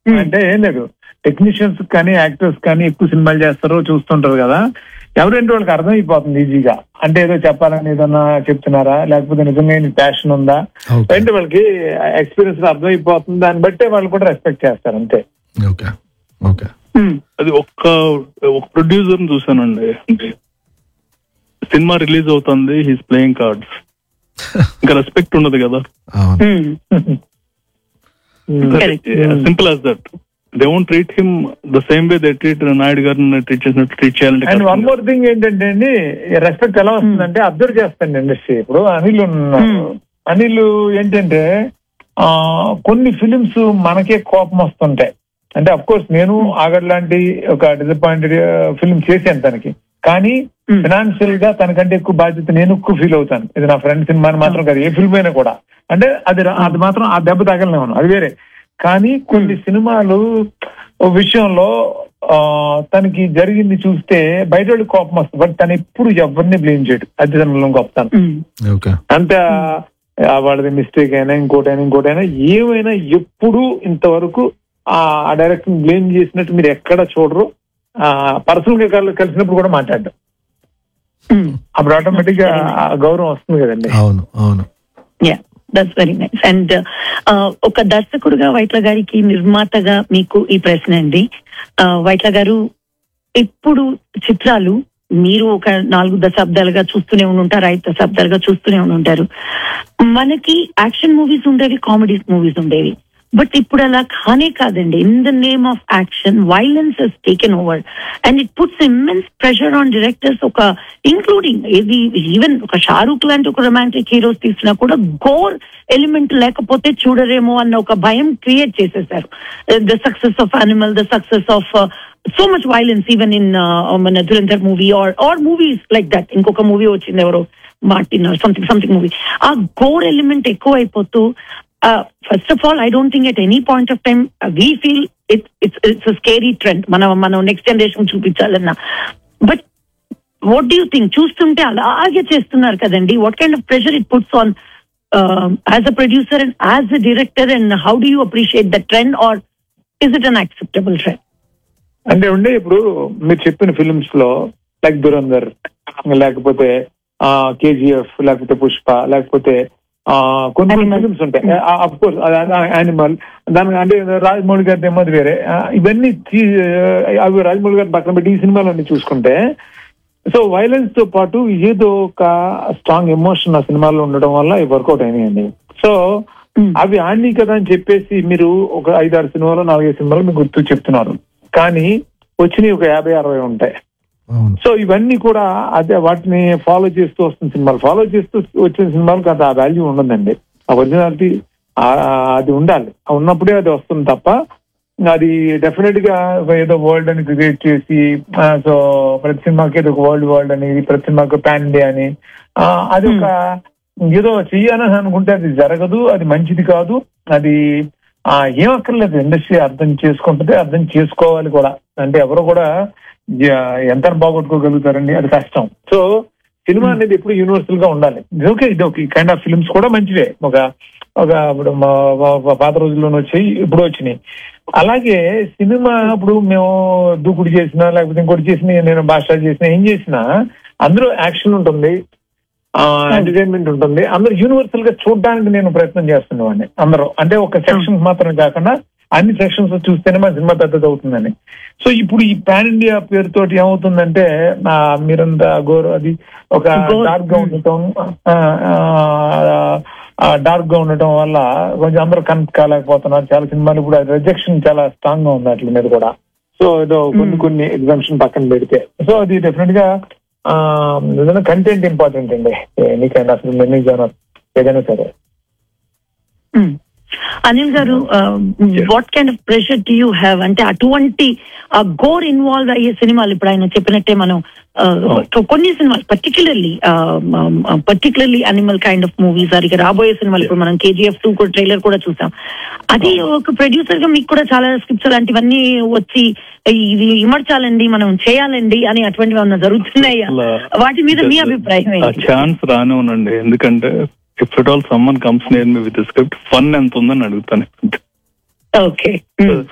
Hmm. అంటే ఏం లేదు టెక్నీషియన్స్ కానీ యాక్టర్స్ కానీ ఎక్కువ సినిమాలు చేస్తారో చూస్తుంటారు కదా ఎవరంటే వాళ్ళకి అర్థమైపోతుంది ఈజీగా అంటే ఏదో చెప్పాలని ఏదన్నా చెప్తున్నారా లేకపోతే నిజంగా ప్యాషన్ ఉందా ఓకే అంటే వాళ్ళకి ఎక్స్పీరియన్స్ అర్థమైపోతుంది దాన్ని బట్టే వాళ్ళు కూడా రెస్పెక్ట్ చేస్తారు అంతే ఓకే ఓకే ఉమ్, అది ఒక్క ఒక ప్రొడ్యూసర్ చూసానండి సినిమా రిలీజ్ అవుతుంది హీస్ ప్లేయింగ్ కార్డ్స్ ఇంకా రెస్పెక్ట్ ఉండదు కదా అవును um, Correct. Simple as that they won't treat him the same way they treat Naidu గారిని ట్రీట్ చేసినట్టు ట్రీట్ అండ్ వన్ చేయాలంటే మోర్ థింగ్ ఏంటంటే అండి రెస్పెక్ట్ ఎలా వస్తుందంటే అబ్జర్వ్ చేస్తాను ఇండస్ట్రీ ఇప్పుడు అనిల్ ఉన్నారు Hmm. అనిల్ ఏంటంటే ఆ కొన్ని ఫిలిమ్స్ మనకే కోపం వస్తుంటాయి అంటే అఫ్ కోర్స్ నేను ఆగడ్ లాంటి ఒక డిసప్పాయింటెడ్ ఫిల్మ్ చేశాను తనకి కానీ Hmm. ఫినాన్షియల్ గా తనకంటే ఎక్కువ బాధ్యత నేను ఎక్కువ ఫీల్ అవుతాను ఇది నా ఫ్రెండ్ సినిమా అని మాత్రం కాదు ఏ ఫిల్మ్ అయినా కూడా అంటే అది రా- అది మాత్రం ఆ దెబ్బ తగలనేమను అది వేరే కానీ కొన్ని సినిమాలు విషయంలో ఆ తనకి జరిగింది చూస్తే బయట వాళ్ళకి కోపం వస్తుంది బట్ తను ఎప్పుడు ఎవరిని బ్లేమ్ చేయడు అది తనలో గొప్పతనం ఉమ్, ఓకే అంత ఆ వాళ్ళది మిస్టేక్ అయినా ఇంకోటైనా ఇంకోటైనా ఏమైనా ఎప్పుడు ఇంతవరకు ఆ డైరెక్షన్ బ్లేమ్ చేసినట్టు మీరు ఎక్కడ చూడరు ఆ పర్సనల్ గా కల్- కలిసినప్పుడు కూడా మాట్లాడడం ఉమ్. అప్పుడు ఆటోమేటిక్ గా ఆ గౌరవం వస్తుంది కదండి అవును అవును yeah that's very nice and ఒక దర్శకుడుగా వైట్ల గారికి నిర్మాతగా మీకు ఈ ప్రశ్న అండి Uh, వైట్ల గారు ఇప్పుడు చిత్రాలు మీరు ఒక నాలుగు దశాబ్దాలుగా చూస్తూనే ఉంటారు ఐదు దశాబ్దాలుగా చూస్తూనే ఉంటారు మనకి యాక్షన్ మూవీస్ ఉండేవి కామెడీ మూవీస్ ఉండేవి బట్ ఇప్పుడు అలా కానే కాదండి in the name of action violence he's taken over and it puts immense pressure on directors ఒక ఇంక్లూడింగ్ ఇది ఈవెన్ ఒక షారూక్ లాంటి ఒక రొమాంటిక్ హీరోస్ తీసినా కూడా గోర్ ఎలిమెంట్ లేకపోతే చూడరేమో అన్న ఒక భయం క్రియేట్ చేసేసారు the success of Animal the success of so much violence even in మన Dhurandhar movie R R movies like that ఇంకొక మూవీ వచ్చింది ఎవరో మార్టిన్ సంథింగ్ సంథింగ్ మూవీ ఆ గోర్ ఎలిమెంట్ ఎక్కువ అయిపోతూ first of all I don't think at any point of time we feel it's it's it's scary trend మనం మనం next generation చూపించాలన్నా but what do think చూస్తుంటే అలాగే చేస్తున్నారు కదండి what kind of pressure it puts on as a producer and as a director and how do you appreciate the trend or is it unacceptable trend అంటే ఉండే ఇప్పుడు మీరు చెప్పిన films లో లైక్ దురంధర్ లేకపోతే కేజీఎఫ్ లేకపోతే పుష్ప లేకపోతే ఆ, కొన్ని Animal. ఫిలిమ్స్ ఉంటాయి అఫ్ కోర్స్ యానిమల్ దాని అంటే రాజమౌళి గారి ఏమది వేరే ఆ, ఇవన్నీ తీ- అవి రాజమౌళి గారి పక్కన పెట్టి ఈ సినిమాలన్నీ చూసుకుంటే సో వైలెన్స్ తో పాటు ఏదో ఒక స్ట్రాంగ్ ఎమోషన్ ఆ సినిమాలో ఉండడం వల్ల ఇవి వర్కౌట్ అయినాయండి సో అవి ఆడినాయి కదా అని చెప్పేసి మీరు ఒక ఐదారు సినిమాలు నాలుగైదు సినిమాలు మీకు గుర్తు చెప్తున్నారు కానీ వచ్చినవి ఒక యాభై అరవై ఉంటాయి అవును సో ఇవన్నీ కూడా అదే వాటిని ఫాలో చేస్తూ వస్తున్న సినిమాలు ఫాలో చేస్తూ వచ్చిన సినిమాలకు అంత ఆ వాల్యూ ఉండదండి ఆ ఒరిజినాలిటీ అది ఉండాలి ఆ ఉన్నప్పుడే అది వస్తుంది తప్ప అది డెఫినెట్ గా ఏదో వరల్డ్ అని క్రియేట్ చేసి సో ప్రతి సినిమాకి ఏదో ఒక వరల్డ్ వరల్డ్ అని ప్రతి సినిమాకి పాన్ ఇండియా అని ఆ, అది ఒక ఏదో చెయ్యాలని అనుకుంటే అది జరగదు అది మంచిది కాదు అది ఆ ఏం అక్కర్లేదు ఇండస్ట్రీ అర్థం చేసుకుంటుంది అర్థం చేసుకోవాలి కూడా అంటే ఎవరు కూడా జ- ఎంత బాగొట్టుకోగలుగుతారండి అది కష్టం సో సినిమా అనేది ఎప్పుడు యూనివర్సల్ గా ఉండాలి ఇది ఓకే ఇది ఓకే కైండ్ ఆఫ్ ఫిల్మ్స్ కూడా మంచివే ఒక ఒక ఇప్పుడు మా మా- మా పాత రోజుల్లోనే వచ్చాయి ఇప్పుడు వచ్చినాయి అలాగే సినిమా ఇప్పుడు మేము దూకుడు చేసినా లేకపోతే ఇంకోటి చేసినా నేను భాష చేసినా ఏం చేసినా అందులో యాక్షన్ ఉంటుంది ఎంటర్టైన్మెంట్ ఉంటుంది అందరూ యూనివర్సల్ గా చూడడానికి నేను ప్రయత్నం చేస్తున్నాను అందరూ అంటే ఒక సెక్షన్స్ మాత్రం కాకుండా అన్ని సెక్షన్స్ చూస్తేనే మన సినిమా పెద్దది అవుతుందని సో ఇప్పుడు ఈ పాన్ ఇండియా పేరుతోటి ఏమవుతుందంటే ఆ, మీరంతా గోరు అది ఒక గోర్. డార్క్ గా ఉండటం డార్క్ గా ఉండటం వల్ల కొంచెం అందరూ కనెక్ట్ కాలేకపోతున్నారు చాలా సినిమాలు ఇప్పుడు రిజెక్షన్ చాలా స్ట్రాంగ్ గా ఉంది వాటి మీద కూడా సో ఏదో కొన్ని కొన్ని ఎగ్జామ్షన్ పక్కన పెడితే సో అది డెఫినెట్ గా ఆ, ఏదైనా కంటెంట్ ఇంపార్టెంట్ అండి ఎనీకైనా అసలు మెనీ జనర్ ఏదైనా సరే మ్మ్. అనిల్ గారు what kind of pressure do you have అంటే అటువంటి గోర్ ఇన్వాల్వ్ అయ్యే సినిమాలు ఇప్పుడు ఆయన చెప్పినట్టే మనం uh, కొన్ని సినిమాలు particularly particularly Animal kind of movies అది రాబోయే సినిమాలు ఇప్పుడు మనం కేజీఎఫ్ టూ కూడా ట్రైలర్ కూడా చూసాం అది ఒక ప్రొడ్యూసర్ గా మీకు కూడా చాలా స్క్రిప్ట్స్ అలాంటివన్నీ వచ్చి ఇది ఇమర్చాలండి మనం చేయాలండి అని అటువంటివి ఏమన్నా జరుగుతున్నాయా వాటి మీద మీ అభిప్రాయం ఆ ఏంటి ఛాన్స్ రానే ఉండండి ఎందుకంటే if it all someone comes near me with script fun ఎంత ఉందని అడుగుతాను ఓకే